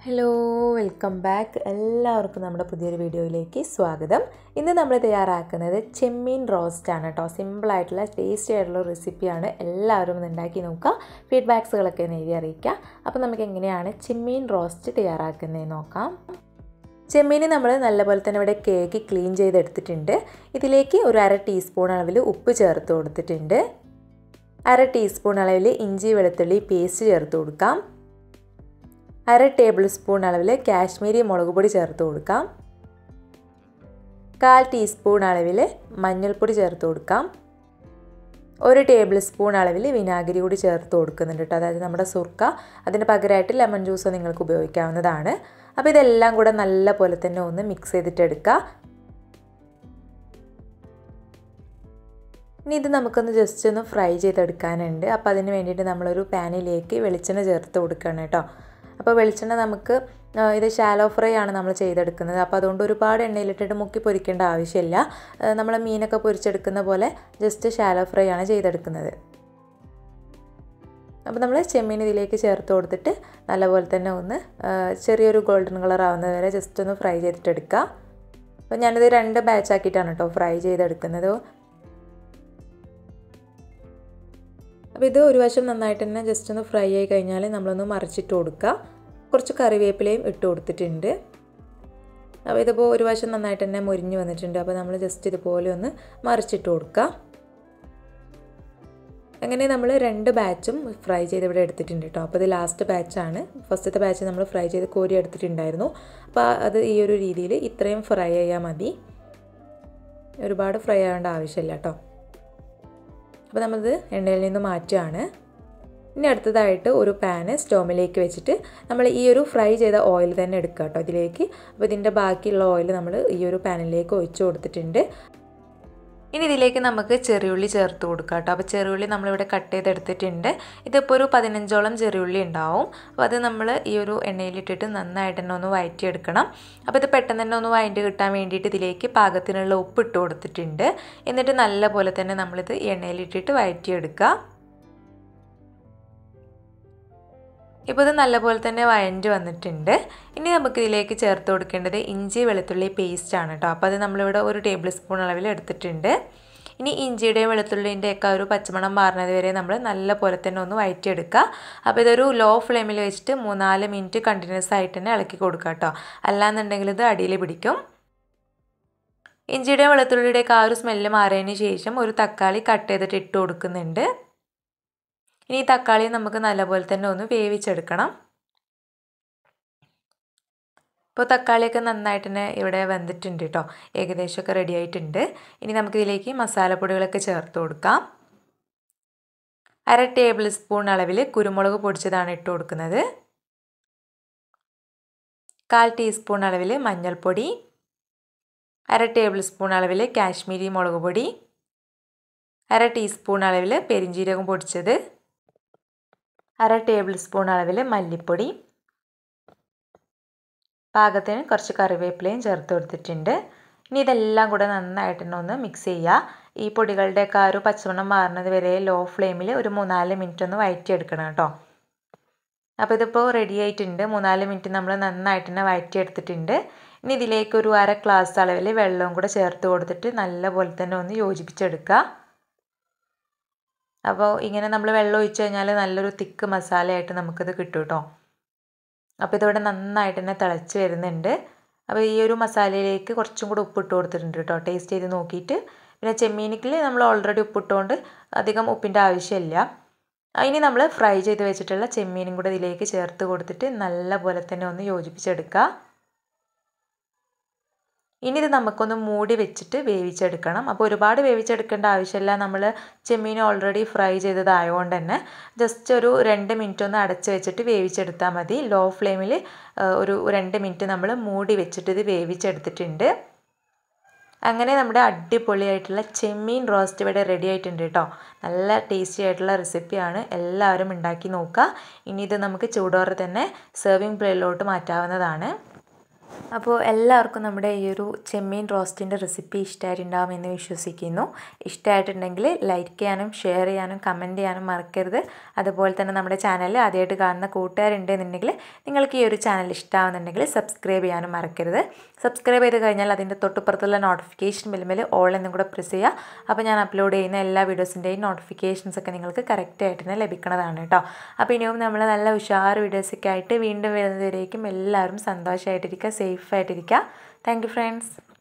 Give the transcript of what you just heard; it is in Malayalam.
ഹലോ വെൽക്കം ബാക്ക് എല്ലാവർക്കും നമ്മുടെ പുതിയൊരു വീഡിയോയിലേക്ക് സ്വാഗതം ഇന്ന് നമ്മൾ തയ്യാറാക്കുന്നത് ചെമ്മീൻ റോസ്റ്റ് ആണ് കേട്ടോ സിമ്പിളായിട്ടുള്ള ടേസ്റ്റി ആയിട്ടുള്ള റെസിപ്പിയാണ് എല്ലാവരും ഒന്ന് ഉണ്ടാക്കി നോക്കുക ഫീഡ്ബാക്സുകളൊക്കെ ഒന്ന് എഴുതി അറിയിക്കുക അപ്പോൾ നമുക്ക് എങ്ങനെയാണ് ചെമ്മീൻ റോസ്റ്റ് തയ്യാറാക്കുന്നതെന്ന് നോക്കാം ചെമ്മീൻ നമ്മൾ നല്ലപോലെ തന്നെ ഇവിടെ കേക്ക് ക്ലീൻ ചെയ്തെടുത്തിട്ടുണ്ട് ഇതിലേക്ക് ഒരു അര ടീസ്പൂൺ അളവിൽ ഉപ്പ് ചേർത്ത് കൊടുത്തിട്ടുണ്ട് അര ടീസ്പൂൺ അളവിൽ ഇഞ്ചി വെളുത്തുള്ളി പേസ്റ്റ് ചേർത്ത് കൊടുക്കാം അര ടേബിൾ സ്പൂൺ അളവിൽ കാശ്മീരി മുളക് പൊടി ചേർത്ത് കൊടുക്കാം കാൽ ടീസ്പൂൺ അളവിൽ മഞ്ഞൾപ്പൊടി ചേർത്ത് കൊടുക്കാം ഒരു ടേബിൾ സ്പൂൺ അളവിൽ വിനാഗിരി കൂടി ചേർത്ത് കൊടുക്കുന്നുണ്ട് കേട്ടോ അതായത് നമ്മുടെ സുർക്ക അതിന് പകരമായിട്ട് ലെമൺ ജ്യൂസ് നിങ്ങൾക്ക് ഉപയോഗിക്കാവുന്നതാണ് അപ്പോൾ ഇതെല്ലാം കൂടെ നല്ല പോലെ തന്നെ ഒന്ന് മിക്സ് ചെയ്തിട്ട് എടുക്കുക ഇനി ഇത് നമുക്കൊന്ന് ജസ്റ്റ് ഒന്ന് ഫ്രൈ ചെയ്തെടുക്കാനുണ്ട് അപ്പോൾ അതിന് വേണ്ടിയിട്ട് നമ്മളൊരു പാനിലേക്ക് വെളിച്ചെണ്ണ ചേർത്ത് കൊടുക്കണം കേട്ടോ അപ്പോൾ വെളിച്ചെണ്ണ നമുക്ക് ഇത് ഷാലോ ഫ്രൈ ആണ് നമ്മൾ ചെയ്തെടുക്കുന്നത് അപ്പോൾ അതുകൊണ്ട് ഒരുപാട് എണ്ണയിലിട്ടിട്ട് മുക്കി പൊരിക്കേണ്ട ആവശ്യമില്ല നമ്മൾ മീനൊക്കെ പൊരിച്ചെടുക്കുന്ന പോലെ ജസ്റ്റ് ഷാലോ ഫ്രൈ ആണ് ചെയ്തെടുക്കുന്നത് അപ്പോൾ നമ്മൾ ചെമ്മീൻ ഇതിലേക്ക് ചേർത്ത് കൊടുത്തിട്ട് നല്ലപോലെ തന്നെ ഒന്ന് ചെറിയൊരു ഗോൾഡൻ കളർ ആവുന്നത് വരെ ജസ്റ്റ് ഒന്ന് ഫ്രൈ ചെയ്തിട്ടെടുക്കുക അപ്പോൾ ഞാനിത് രണ്ട് ബാച്ച് ആക്കിയിട്ടാണ് കേട്ടോ ഫ്രൈ ചെയ്തെടുക്കുന്നത് അപ്പോൾ ഇത് ഒരു വശം നന്നായിട്ട് തന്നെ ജസ്റ്റ് ഒന്ന് ഫ്രൈ ആയി കഴിഞ്ഞാൽ നമ്മളൊന്ന് മറിച്ചിട്ട് കൊടുക്കുക കുറച്ച് കറിവേപ്പിലയും ഇട്ട് കൊടുത്തിട്ടുണ്ട് അപ്പോൾ ഇതിപ്പോൾ ഒരു വശം നന്നായിട്ട് തന്നെ മുരിഞ്ഞ് വന്നിട്ടുണ്ട് അപ്പോൾ നമ്മൾ ജസ്റ്റ് ഇതുപോലെ ഒന്ന് മറിച്ചിട്ട് കൊടുക്കുക അങ്ങനെ നമ്മൾ രണ്ട് ബാച്ചും ഫ്രൈ ചെയ്ത് ഇവിടെ എടുത്തിട്ടുണ്ട് കേട്ടോ അപ്പോൾ ഇത് ലാസ്റ്റ് ബാച്ചാണ് ഫസ്റ്റത്തെ ബാച്ച് നമ്മൾ ഫ്രൈ ചെയ്ത് കോരി എടുത്തിട്ടുണ്ടായിരുന്നു അപ്പോൾ അത് ഈ ഒരു രീതിയിൽ ഇത്രയും ഫ്രൈ ചെയ്യാൻ മതി ഒരുപാട് ഫ്രൈ ആവേണ്ട ആവശ്യമില്ല കേട്ടോ അപ്പോൾ നമ്മളിത് എണ്ണയിൽ നിന്ന് മാറ്റുകയാണ് ഇനി അടുത്തതായിട്ട് ഒരു പാന് സ്റ്റോമിലേക്ക് വെച്ചിട്ട് നമ്മൾ ഈ ഒരു ഫ്രൈ ചെയ്ത ഓയിൽ തന്നെ എടുക്കുക കേട്ടോ ഇതിലേക്ക് അപ്പോൾ ഇതിൻ്റെ ബാക്കിയുള്ള ഓയിൽ നമ്മൾ ഈ ഒരു പാനിലേക്ക് ഒഴിച്ചു കൊടുത്തിട്ടുണ്ട് ഇനി ഇതിലേക്ക് നമുക്ക് ചെറിയുള്ളി ചേർത്ത് കൊടുക്കാം കേട്ടോ അപ്പോൾ ചെറിയുള്ളി നമ്മളിവിടെ കട്ട് ചെയ്തെടുത്തിട്ടുണ്ട് ഇതിപ്പോൾ ഒരു പതിനഞ്ചോളം ചെറിയുള്ളി ഉണ്ടാവും അപ്പോൾ അത് നമ്മൾ ഈ ഒരു എണ്ണയിലിട്ടിട്ട് നന്നായിട്ട് തന്നെ ഒന്ന് വഴറ്റിയെടുക്കണം അപ്പോൾ ഇത് പെട്ടെന്ന് തന്നെ ഒന്ന് വഴറ്റി കിട്ടാൻ വേണ്ടിയിട്ട് ഇതിലേക്ക് പാകത്തിനുള്ള ഉപ്പ് ഇട്ട് കൊടുത്തിട്ടുണ്ട് എന്നിട്ട് നല്ല പോലെ തന്നെ നമ്മളിത് എണ്ണയിലിട്ടിട്ട് വഴറ്റിയെടുക്കുക ഇപ്പോൾ ഇത് നല്ലപോലെ തന്നെ വഴഞ്ഞ് വന്നിട്ടുണ്ട് ഇനി നമുക്ക് ഇതിലേക്ക് ചേർത്ത് കൊടുക്കേണ്ടത് ഇഞ്ചി വെളുത്തുള്ളി പേസ്റ്റ് ആണ് കേട്ടോ അപ്പോൾ അത് നമ്മളിവിടെ ഒരു ടേബിൾ സ്പൂൺ അളവിൽ എടുത്തിട്ടുണ്ട് ഇനി ഇഞ്ചിയുടെയും വെളുത്തുള്ളിൻ്റെ ഒക്കെ ഒരു പച്ചമണം മാറുന്നത് വരെ നമ്മൾ നല്ല പോലെ തന്നെ ഒന്ന് വഴറ്റിയെടുക്കുക അപ്പോൾ ഇതൊരു ലോ ഫ്ലെയിമിൽ വെച്ചിട്ട് മൂന്നാല് മിനിറ്റ് കണ്ടിന്യൂസ് ആയിട്ട് തന്നെ ഇളക്കി കൊടുക്കുക കേട്ടോ അല്ലാന്നുണ്ടെങ്കിൽ ഇത് അടിയിൽ പിടിക്കും ഇഞ്ചിയുടെയും വെളുത്തുള്ളിയുടെയൊക്കെ ആ ഒരു സ്മെല്ല് മാറിയതിന് ശേഷം ഒരു തക്കാളി കട്ട് ചെയ്തിട്ട് ഇട്ട് കൊടുക്കുന്നുണ്ട് ഇനി ഈ തക്കാളി നമുക്ക് നല്ലപോലെ തന്നെ ഒന്ന് വേവിച്ചെടുക്കണം ഇപ്പോൾ തക്കാളിയൊക്കെ നന്നായിട്ട് തന്നെ ഇവിടെ വെന്തിട്ടുണ്ട് കേട്ടോ ഏകദേശമൊക്കെ റെഡി ആയിട്ടുണ്ട് ഇനി നമുക്കിതിലേക്ക് മസാലപ്പൊടികളൊക്കെ ചേർത്ത് കൊടുക്കാം അര ടേബിൾ സ്പൂൺ അളവിൽ കുരുമുളക് പൊടിച്ചതാണ് ഇട്ട് കൊടുക്കുന്നത് കാൽ ടീസ്പൂൺ അളവിൽ മഞ്ഞൾപ്പൊടി അര ടേബിൾ സ്പൂൺ അളവിൽ കാശ്മീരി മുളക് പൊടി അര ടീസ്പൂൺ അളവിൽ പെരിഞ്ജീരകം പൊടിച്ചത് അര ടേബിൾ സ്പൂൺ അളവിൽ മല്ലിപ്പൊടി പാകത്തിന് കുറച്ച് കറിവേപ്പിലയും ചേർത്ത് കൊടുത്തിട്ടുണ്ട് ഇനി ഇതെല്ലാം കൂടെ നന്നായിട്ട് തന്നെ ഒന്ന് മിക്സ് ചെയ്യുക ഈ പൊടികളുടെയൊക്കെ ആ ഒരു പച്ചമണം മാറുന്നത് വരെ ലോ ഫ്ലെയിമിൽ ഒരു മൂന്നാല് മിനിറ്റ് ഒന്ന് വഴറ്റിയെടുക്കണം കേട്ടോ അപ്പോൾ ഇതിപ്പോൾ റെഡി ആയിട്ടുണ്ട് മൂന്നാല് മിനിറ്റ് നമ്മൾ നന്നായിട്ട് തന്നെ വഴറ്റിയെടുത്തിട്ടുണ്ട് ഇനി ഇതിലേക്ക് ഒരു അര ഗ്ലാസ് അളവിൽ വെള്ളവും കൂടെ ചേർത്ത് കൊടുത്തിട്ട് നല്ലപോലെ തന്നെ ഒന്ന് യോജിപ്പിച്ചെടുക്കുക അപ്പോൾ ഇങ്ങനെ നമ്മൾ വെള്ളം ഒഴിച്ച് കഴിഞ്ഞാൽ നല്ലൊരു തിക്ക് മസാലയായിട്ട് നമുക്കിത് കിട്ടും കേട്ടോ അപ്പോൾ ഇതിവിടെ നന്നായിട്ട് തന്നെ തിളച്ച് വരുന്നുണ്ട് അപ്പോൾ ഈ ഒരു മസാലയിലേക്ക് കുറച്ചും കൂടെ ഉപ്പിട്ട് കൊടുത്തിട്ടുണ്ട് കേട്ടോ ടേസ്റ്റ് ചെയ്ത് നോക്കിയിട്ട് പിന്നെ ചെമ്മീനിക്കിൽ നമ്മൾ ഓൾറെഡി ഉപ്പിട്ടുകൊണ്ട് അധികം ഉപ്പിൻ്റെ ആവശ്യമില്ല ഇനി നമ്മൾ ഫ്രൈ ചെയ്ത് വെച്ചിട്ടുള്ള ചെമ്മീനും കൂടെ ഇതിലേക്ക് ചേർത്ത് കൊടുത്തിട്ട് നല്ല പോലെ തന്നെ ഒന്ന് യോജിപ്പിച്ചെടുക്കുക ഇനി ഇത് നമുക്കൊന്ന് മൂടി വെച്ചിട്ട് വേവിച്ചെടുക്കണം അപ്പോൾ ഒരുപാട് വേവിച്ചെടുക്കേണ്ട ആവശ്യമില്ല നമ്മൾ ചെമ്മീൻ ഓൾറെഡി ഫ്രൈ ചെയ്തതായതുകൊണ്ട് തന്നെ ജസ്റ്റ് ഒരു രണ്ട് മിനിറ്റ് ഒന്ന് അടച്ച് വെച്ചിട്ട് വേവിച്ചെടുത്താൽ മതി ലോ ഫ്ലെയിമിൽ ഒരു രണ്ട് മിനിറ്റ് നമ്മൾ മൂടി വെച്ചിട്ട് ഇത് വേവിച്ചെടുത്തിട്ടുണ്ട് അങ്ങനെ നമ്മുടെ അടിപൊളിയായിട്ടുള്ള ചെമ്മീൻ റോസ്റ്റ് ഇവിടെ റെഡി ആയിട്ടുണ്ട് കേട്ടോ നല്ല ടേസ്റ്റി ആയിട്ടുള്ള റെസിപ്പിയാണ് എല്ലാവരും ഉണ്ടാക്കി നോക്കുക ഇനി ഇത് നമുക്ക് ചൂടോടെ തന്നെ സെർവിങ് പ്ലേറ്റിലോട്ട് മാറ്റാവുന്നതാണ് അപ്പോൾ എല്ലാവർക്കും നമ്മുടെ ഈ ഒരു ചെമ്മീൻ റോസ്റ്റിൻ്റെ റെസിപ്പി ഇഷ്ടമായിട്ടുണ്ടാവും എന്ന് വിശ്വസിക്കുന്നു ഇഷ്ടമായിട്ടുണ്ടെങ്കിൽ ലൈക്ക് ചെയ്യാനും ഷെയർ ചെയ്യാനും കമൻറ്റ് ചെയ്യാനും മറക്കരുത് അതുപോലെ തന്നെ നമ്മുടെ ചാനൽ ആദ്യമായിട്ട് കാണുന്ന കൂട്ടുകാരുണ്ടെന്നുണ്ടെങ്കിൽ നിങ്ങൾക്ക് ഈ ഒരു ചാനൽ ഇഷ്ടമാവുന്നുണ്ടെങ്കിൽ സബ്സ്ക്രൈബ് ചെയ്യാനും മറക്കരുത് സബ്സ്ക്രൈബ് ചെയ്ത് കഴിഞ്ഞാൽ അതിൻ്റെ തൊട്ടുപുറത്തുള്ള നോട്ടിഫിക്കേഷൻ ബില്ലുമേൽ ഓൾ എന്നും കൂടെ പ്രസ് ചെയ്യുക അപ്പോൾ ഞാൻ അപ്ലോഡ് ചെയ്യുന്ന എല്ലാ വീഡിയോസിൻ്റെയും നോട്ടിഫിക്കേഷൻസ് ഒക്കെ നിങ്ങൾക്ക് കറക്റ്റായിട്ട് തന്നെ ലഭിക്കുന്നതാണ് കേട്ടോ അപ്പോൾ ഇനിയും നമ്മൾ നല്ല ഉഷാർ വീഡിയോസൊക്കെ ആയിട്ട് വീണ്ടും വരുന്നതിലേക്കും എല്ലാവരും സന്തോഷമായിട്ടിരിക്കുക സേഫായിട്ടിരിക്കുക താങ്ക് യു ഫ്രണ്ട്സ്